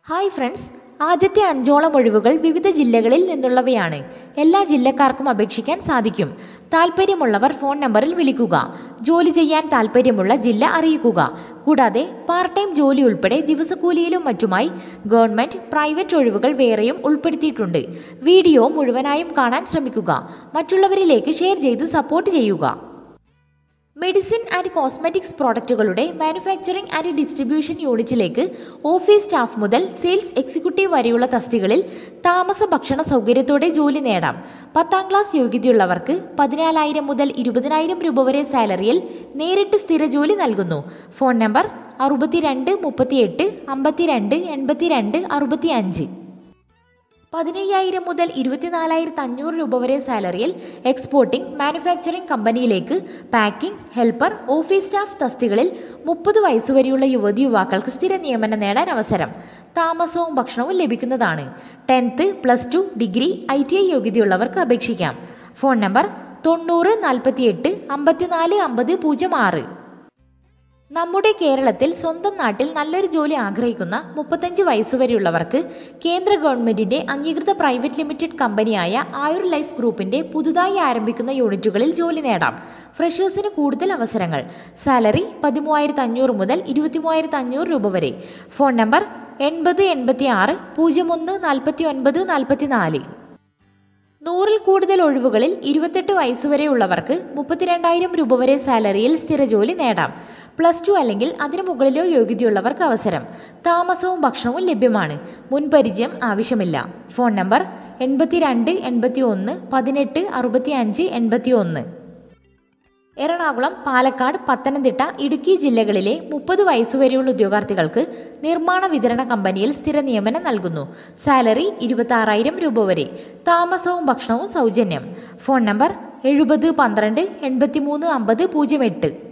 hi friends ആദ്യത്തെ അഞ്ചോളം ഒഴിവുകൾ വിവിധ ജില്ലകളിൽ നിന്നുള്ളവയാണ് എല്ലാ ജില്ലക്കാർക്കും അപേക്ഷിക്കാൻ സാധിക്കും താൽപ്പര്യമുള്ളവർ ഫോൺ നമ്പറിൽ വിളിക്കുക ജോലി ചെയ്യാൻ താൽപ്പര്യമുള്ള ജില്ല അറിയിക്കുക കൂടാതെ പാർട്ട് ടൈം ജോലി ഉൾപ്പെടെ ദിവസക്കൂലിയിലും മറ്റുമായി ഗവൺമെന്റ് പ്രൈവറ്റ് ഒഴിവുകൾ വേറെയും ഉൾപ്പെടുത്തിയിട്ടുണ്ട് വീഡിയോ മുഴുവനായും കാണാൻ ശ്രമിക്കുക മറ്റുള്ളവരിലേക്ക് ഷെയർ ചെയ്ത് സപ്പോർട്ട് ചെയ്യുക മെഡിസിൻ ആൻഡ് കോസ്മെറ്റിക്സ് പ്രോഡക്റ്റുകളുടെ മാനുഫാക്ചറിംഗ് ആൻഡ് ഡിസ്ട്രിബ്യൂഷൻ യൂണിറ്റിലേക്ക് ഓഫീസ് സ്റ്റാഫ് മുതൽ സെയിൽസ് എക്സിക്യൂട്ടീവ് വരെയുള്ള തസ്തികളിൽ താമസ ഭക്ഷണ സൗകര്യത്തോടെ ജോലി നേടാം പത്താം ക്ലാസ് യോഗ്യതയുള്ളവർക്ക് പതിനാലായിരം മുതൽ ഇരുപതിനായിരം രൂപ വരെ സാലറിയിൽ നേരിട്ട് സ്ഥിര ജോലി നൽകുന്നു ഫോൺ നമ്പർ അറുപത്തിരണ്ട് മുപ്പത്തിയെട്ട് അമ്പത്തിരണ്ട് എൺപത്തിരണ്ട് അറുപത്തി അഞ്ച് പതിനയ്യായിരം മുതൽ ഇരുപത്തിനാലായിരത്തി അഞ്ഞൂറ് രൂപ വരെ സാലറിയിൽ എക്സ്പോർട്ടിംഗ് മാനുഫാക്ചറിംഗ് കമ്പനിയിലേക്ക് പാക്കിംഗ് ഹെൽപ്പർ ഓഫീസ് സ്റ്റാഫ് തസ്തികളിൽ മുപ്പത് വയസ്സുവരെയുള്ള യുവതി യുവാക്കൾക്ക് സ്ഥിര നിയമനം നേടാൻ അവസരം താമസവും ഭക്ഷണവും ലഭിക്കുന്നതാണ് tenth plus two degree I T I യോഗ്യതയുള്ളവർക്ക് അപേക്ഷിക്കാം ഫോൺ നമ്പർ തൊണ്ണൂറ് നാൽപ്പത്തിയെട്ട് അമ്പത്തിനാല് അമ്പത് പൂജ്യം ആറ് നമ്മുടെ കേരളത്തിൽ സ്വന്തം നാട്ടിൽ നല്ലൊരു ജോലി ആഗ്രഹിക്കുന്ന മുപ്പത്തഞ്ച് വയസ്സുവരെയുള്ളവർക്ക് കേന്ദ്ര ഗവൺമെന്റിന്റെ അംഗീകൃത പ്രൈവറ്റ് ലിമിറ്റഡ് കമ്പനിയായ ആയുർ ലൈഫ് ഗ്രൂപ്പിന്റെ പുതുതായി ആരംഭിക്കുന്ന യൂണിറ്റുകളിൽ ജോലി നേടാം ഫ്രഷേഴ്സിന് കൂടുതൽ അവസരങ്ങൾ സാലറി പതിമൂവായിരത്തി അഞ്ഞൂറ് മുതൽ ഇരുപത്തിമൂവായിരത്തി അഞ്ഞൂറ് രൂപ വരെ ഫോൺ നമ്പർ എൺപത് എൺപത്തി ആറ് പൂജ്യം ഒന്ന് നാൽപ്പത്തി ഒൻപത് നാൽപ്പത്തി നാല് നൂറിൽ കൂടുതൽ ഒഴിവുകളിൽ ഇരുപത്തെട്ട് വയസ്സുവരെയുള്ളവർക്ക് മുപ്പത്തിരണ്ടായിരം രൂപ വരെ സാലറിയിൽ സ്ഥിരജോലി നേടാം പ്ലസ് ടു അല്ലെങ്കിൽ അതിനു മുകളിലോ യോഗ്യതയുള്ളവർക്ക് അവസരം താമസവും ഭക്ഷണവും ലഭ്യമാണ് മുൻപരിചയം ആവശ്യമില്ല ഫോൺ നമ്പർ എൺപത്തിരണ്ട് എൺപത്തി ഒന്ന് പതിനെട്ട് അറുപത്തി അഞ്ച് എൺപത്തി ഒന്ന് എറണാകുളം പാലക്കാട് പത്തനംതിട്ട ഇടുക്കി ജില്ലകളിലെ മുപ്പത് വയസ്സുവരെയുള്ള ഉദ്യോഗാർത്ഥികൾക്ക് നിർമ്മാണ വിതരണ കമ്പനിയിൽ സ്ഥിര നിയമനം നൽകുന്നു സാലറി ഇരുപത്തി ആറായിരം രൂപ വരെ താമസവും ഭക്ഷണവും സൗജന്യം ഫോൺ നമ്പർ എഴുപത് പന്ത്രണ്ട് എൺപത്തിമൂന്ന് അമ്പത് പൂജ്യം എട്ട്